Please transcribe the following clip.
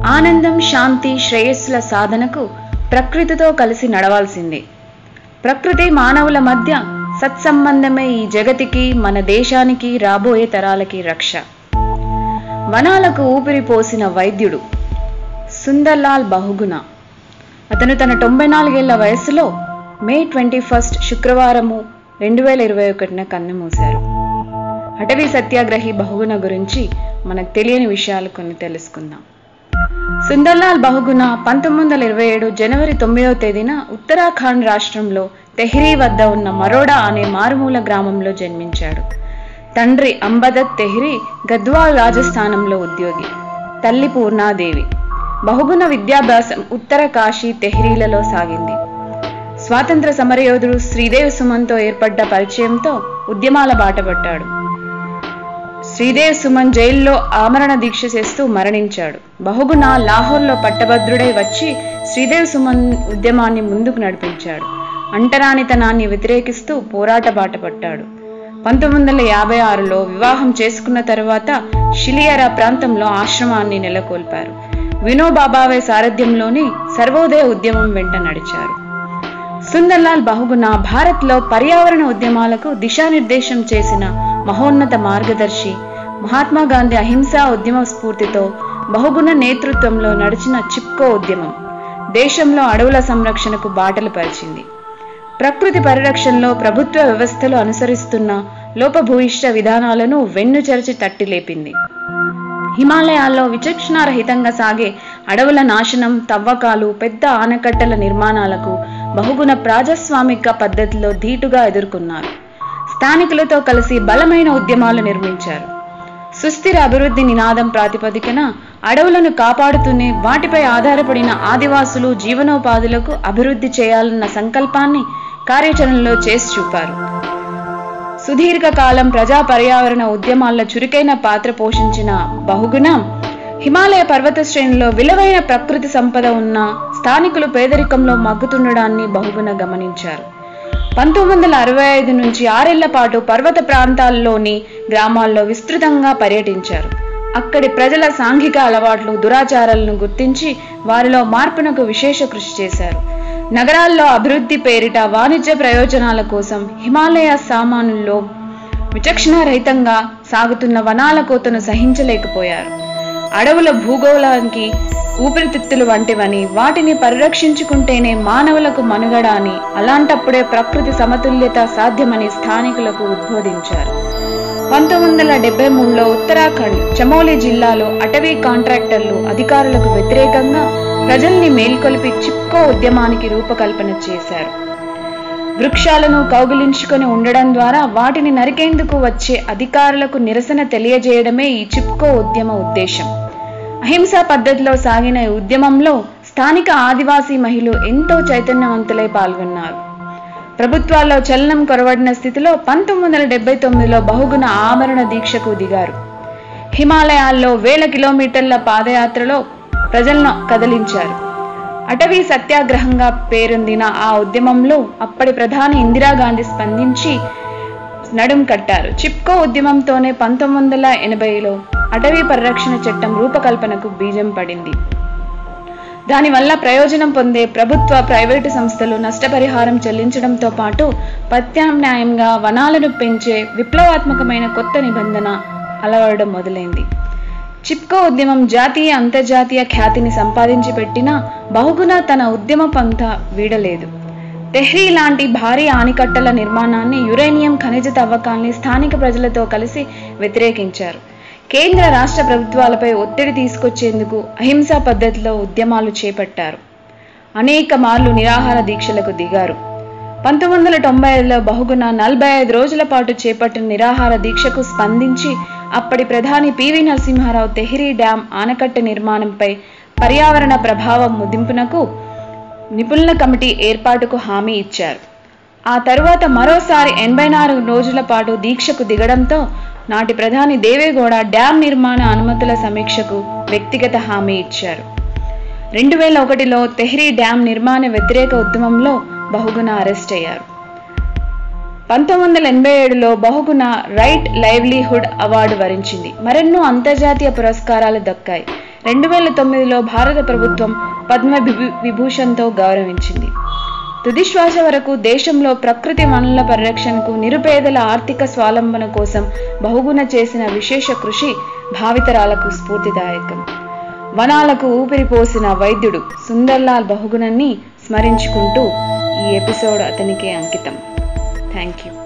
ఆనందం శాంతి శ్రేయస్సుల సాధనకు ప్రకృతితో కలిసి నడవాల్సిందే ప్రకృతి మానవుల మధ్య సత్సంబంధమే ఈ జగతికి మన దేశానికి రాబోయే తరాలకి రక్ష వనాలకు ఊపిరి పోసిన వైద్యుడు సుందర్లాల్ బహుగుణ అతను తన తొంభై నాలుగేళ్ల వయస్సులో మే ట్వంటీ ఫస్ట్ శుక్రవారము రెండు వేల ఇరవై ఒకటిన కన్నుమూశారు అటవీ సత్యాగ్రహి బహుగుణ గురించి మనకు తెలియని విషయాలు కొన్ని తెలుసుకుందాం సుందర్లాల్ బహుగుణ పంతొమ్మిది వందల ఇరవై ఏడు జనవరి తొమ్మిదవ తేదీన ఉత్తరాఖండ్ రాష్ట్రంలో తెహ్రీ వద్ద ఉన్న మరోడా అనే మారుమూల గ్రామంలో జన్మించాడు తండ్రి అంబదత్ తెహ్రీ గద్వాల్ రాజస్థానంలో ఉద్యోగి తల్లి పూర్ణాదేవి బహుగుణ విద్యాభ్యాసం ఉత్తర కాశీ తెహ్రీలలో సాగింది స్వాతంత్ర సమరయోధుడు శ్రీదేవ్ సుమన్తో ఏర్పడ్డ పరిచయంతో ఉద్యమాల బాటపట్టాడు శ్రీదేవ్ సుమన్ జైల్లో ఆమరణ దీక్ష చేస్తూ మరణించాడు బహుగుణ లాహోర్లో పట్టభద్రుడై వచ్చి శ్రీదేవ్ సుమన్ ఉద్యమాన్ని ముందుకు నడిపించాడు అంటరానితనాన్ని వ్యతిరేకిస్తూ పోరాట బాట పట్టాడు పంతొమ్మిది వందల యాభై ఆరులో వివాహం చేసుకున్న తరువాత షిలియరా ప్రాంతంలో ఆశ్రమాన్ని నెలకొల్పారు వినోబాబావే సారథ్యంలోని సర్వోదయ ఉద్యమం వెంట నడిచారు సుందర్లాల్ బహుగుణ భారత్లో పర్యావరణ ఉద్యమాలకు దిశానిర్దేశం చేసిన మహోన్నత మార్గదర్శి మహాత్మా గాంధీ అహింసా ఉద్యమ స్ఫూర్తితో బహుగుణ నేతృత్వంలో నడిచిన చిప్కో ఉద్యమం దేశంలో అడవుల సంరక్షణకు బాటలు పరిచింది ప్రకృతి పరిరక్షణలో ప్రభుత్వ వ్యవస్థలు అనుసరిస్తున్న లోపభూయిష్ట విధానాలను వెన్నుచరిచి తట్టిలేపింది హిమాలయాల్లో విచక్షణారహితంగా సాగే అడవుల నాశనం తవ్వకాలు పెద్ద ఆనకట్టల నిర్మాణాలకు బహుగుణ ప్రాజస్వామిక పద్ధతిలో ధీటుగా ఎదుర్కొన్నారు స్థానికులతో కలిసి బలమైన ఉద్యమాలు నిర్మించారు సుస్థిర అభివృద్ధి నినాదం ప్రాతిపదికన అడవులను కాపాడుతూనే వాటిపై ఆధారపడిన ఆదివాసులు జీవనోపాధులకు అభివృద్ధి చేయాలన్న సంకల్పాన్ని కార్యాచరణలో చేసి చూపారు సుదీర్ఘకాలం ప్రజా పర్యావరణ ఉద్యమాల్లో చురుకైన పాత్ర పోషించిన బహుగుణ హిమాలయ పర్వత శ్రేణిలో విలువైన ప్రకృతి సంపద ఉన్న స్థానికులు పేదరికంలో మగ్గుతుండడాన్ని బహుగుణ గమనించారు పంతొమ్మిది వందల అరవై ఐదు నుంచి ఆరేళ్ల పాటు పర్వత ప్రాంతాల్లోని గ్రామాల్లో విస్తృతంగా పర్యటించారు అక్కడి ప్రజల సాంఘిక అలవాట్లు దురాచారాలను గుర్తించి వారిలో మార్పునకు విశేష కృషి చేశారు నగరాల్లో అభివృద్ధి పేరిట వాణిజ్య ప్రయోజనాల కోసం హిమాలయ సామానుల్లో విచక్షణారహితంగా సాగుతున్న వనాల కోతను సహించలేకపోయారు అడవుల భూగోళానికి ఊపిరితిత్తులు వంటివని వాటిని పరిరక్షించుకుంటేనే మానవులకు మనుగడ అని అలాంటప్పుడే ప్రకృతి సమతుల్యత సాధ్యమని స్థానికులకు ఉద్బోధించారు పంతొమ్మిది వందల డెబ్బై మూడులో ఉత్తరాఖండ్ చమోలి జిల్లాలో అటవీ కాంట్రాక్టర్లు అధికారులకు వ్యతిరేకంగా ప్రజల్ని మేల్కొల్పి చిప్కో ఉద్యమానికి రూపకల్పన చేశారు వృక్షాలను కౌగిలించుకొని ఉండడం ద్వారా వాటిని నరికేందుకు వచ్చే అధికారులకు నిరసన తెలియజేయడమే ఈ చిప్కో ఉద్యమ ఉద్దేశం అహింసా పద్ధతిలో సాగిన ఈ ఉద్యమంలో స్థానిక ఆదివాసీ మహిళలు ఎంతో చైతన్యవంతులై పాల్గొన్నారు ప్రభుత్వాల్లో చలనం కొరవడిన స్థితిలో పంతొమ్మిది వందల డెబ్బై తొమ్మిదిలో బహుగుణ ఆమరణ దీక్షకు దిగారు హిమాలయాల్లో వేల కిలోమీటర్ల పాదయాత్రలో ప్రజలను కదిలించారు అటవీ సత్యాగ్రహంగా పేరొందిన ఆ ఉద్యమంలో అప్పటి ప్రధాని ఇందిరాగాంధీ స్పందించి నడుం కట్టారు చిప్కో ఉద్యమంతోనే పంతొమ్మిది వందల ఎనభైలో అటవీ పరిరక్షణ చట్టం రూపకల్పనకు బీజం పడింది దానివల్ల ప్రయోజనం పొందే ప్రభుత్వ ప్రైవేటు సంస్థలు నష్టపరిహారం చెల్లించడంతో పాటు ప్రత్యామ్నాయంగా వనాలను పెంచే విప్లవాత్మకమైన కొత్త నిబంధన అలవడడం మొదలైంది చిప్కో ఉద్యమం జాతీయ అంతర్జాతీయ ఖ్యాతిని సంపాదించి పెట్టినా బహుగుణ తన ఉద్యమ పంథ వీడలేదు తెహ్రీ లాంటి భారీ ఆనికట్టల నిర్మాణాన్ని యురేనియం ఖనిజ తవ్వకాల్ని స్థానిక ప్రజలతో కలిసి వ్యతిరేకించారు కేంద్ర రాష్ట్ర ప్రభుత్వాలపై ఒత్తిడి తీసుకొచ్చేందుకు అహింసా పద్ధతిలో ఉద్యమాలు చేపట్టారు అనేక మార్లు నిరాహార దీక్షలకు దిగారు పంతొమ్మిది వందల తొంభై ఐదులో బహుగుణ నలభై ఐదు రోజుల పాటు చేపట్టిన నిరాహార దీక్షకు స్పందించి అప్పటి ప్రధాని పివి నరసింహారావు తెహ్రీ డ్యాం ఆనకట్ట నిర్మాణంపై పర్యావరణ ప్రభావం ముదింపునకు నిపుణుల కమిటీ ఏర్పాటుకు హామీ ఇచ్చారు ఆ తరువాత మరోసారి ఎనభై నాలుగు రోజుల పాటు దీక్షకు దిగడంతో నాటి ప్రధాని దేవేగౌడ డ్యాం నిర్మాణ అనుమతుల సమీక్షకు వ్యక్తిగత హామీ ఇచ్చారు రెండు వేల ఒకటిలో తెహ్రీ డ్యాం నిర్మాణ వ్యతిరేక ఉద్యమంలో బహుగుణ అరెస్ట్ అయ్యారు పంతొమ్మిది వందల ఎనభై ఏడులో బహుగుణ రైట్ లైవ్లీహుడ్ అవార్డు వరించింది మరెన్నో అంతర్జాతీయ పురస్కారాలు దక్కాయి రెండు వేల తొమ్మిదిలో భారత ప్రభుత్వం పద్మ విభూ- విభూషణ్తో గౌరవించింది తుది శ్వాస వరకు దేశంలో ప్రకృతి వనరుల పరిరక్షణకు నిరుపేదల ఆర్థిక స్వాలంబన కోసం బహుగుణ చేసిన విశేష కృషి భావితరాలకు స్ఫూర్తిదాయకం వనాలకు ఊపిరి పోసిన వైద్యుడు సుందర్లాల్ బహుగుణాన్ని స్మరించుకుంటూ ఈ ఎపిసోడ్ అతనికే అంకితం థ్యాంక్ యూ